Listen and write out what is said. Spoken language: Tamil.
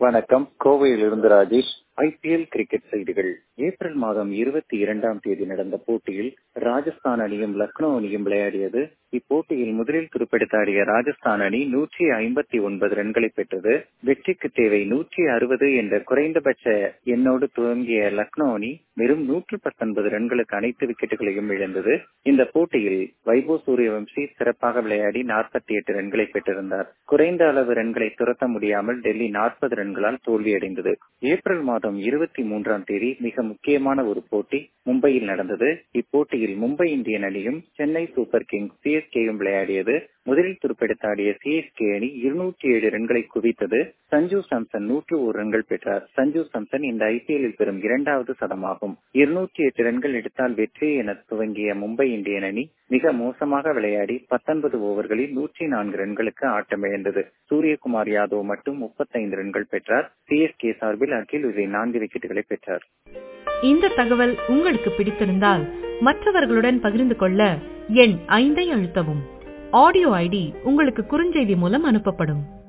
வணக்கம் கோவையிலிருந்து ராஜேஷ் ஐபிஎல் கிரிக்கெட் செய்திகள் ஏப்ரல் மாதம் இருபத்தி இரண்டாம் தேதி நடந்த போட்டியில் ராஜஸ்தான் அணியும் லக்னோ அணியும் விளையாடியது இப்போட்டியில் முதலில் துருப்பெடுத்தாடிய ராஜஸ்தான் அணி நூற்றி ஐம்பத்தி ஒன்பது ரன்களை பெற்றது வெற்றிக்கு தேவை நூற்றி அறுபது என்ற குறைந்தபட்ச எண்ணோடு துவங்கிய லக்னோ அணி வெறும் நூற்று பத்தொன்பது ரன்களுக்கு அனைத்து விக்கெட்டுகளையும் இழந்தது இந்த போட்டியில் வைபோ சூரியவம்சி சிறப்பாக விளையாடி நாற்பத்தி எட்டு ரன்களை பெற்றிருந்தார் குறைந்த அளவு ரன்களை துரத்த முடியாமல் டெல்லி நாற்பது ரன்களால் தோல்வியடைந்தது ஏப்ரல் மாதம் இருபத்தி மூன்றாம் தேதி மிக முக்கியமான ஒரு போட்டி மும்பையில் நடந்தது இப்போட்டியில் மும்பை இந்தியன் அணியும் சென்னை சூப்பர் கிங்ஸ் சிஎஸ்கேயும் விளையாடியது முதலில் துருப்பெடுத்தாடிய சிஎஸ்கே அணி இருநூற்றி ஏழு ரன்களை குவித்தது சஞ்சு சாம்சன் நூற்று ஒரு ரன்கள் பெற்றார் சஞ்சு சாம்சன் இந்த ஐபிஎல்லில் பெறும் இரண்டாவது சதமாகும் இருநூற்றி எட்டு ரன்கள் எடுத்தால் வெற்றி என துவங்கிய மும்பை இந்தியன் அணி மிக மோசமாக விளையாடி பத்தொன்பது ஓவர்களில் நூற்றி நான்கு ரன்களுக்கு ஆட்டமிழந்தது சூரியகுமார் யாதவ் மட்டும் முப்பத்தைந்து ரன்கள் பெற்றார் சிஎஸ்கே சார்பில் அகில் விஜய் நான்கு விக்கெட்டுகளை பெற்றார் இந்த தகவல் உங்களுக்கு பிடித்திருந்தால் மற்றவர்களுடன் பகிர்ந்து கொள்ள எண் ஐந்தை அழுத்தவும் ஆடியோ ஐடி உங்களுக்கு குறுஞ்செய்தி மூலம் அனுப்பப்படும்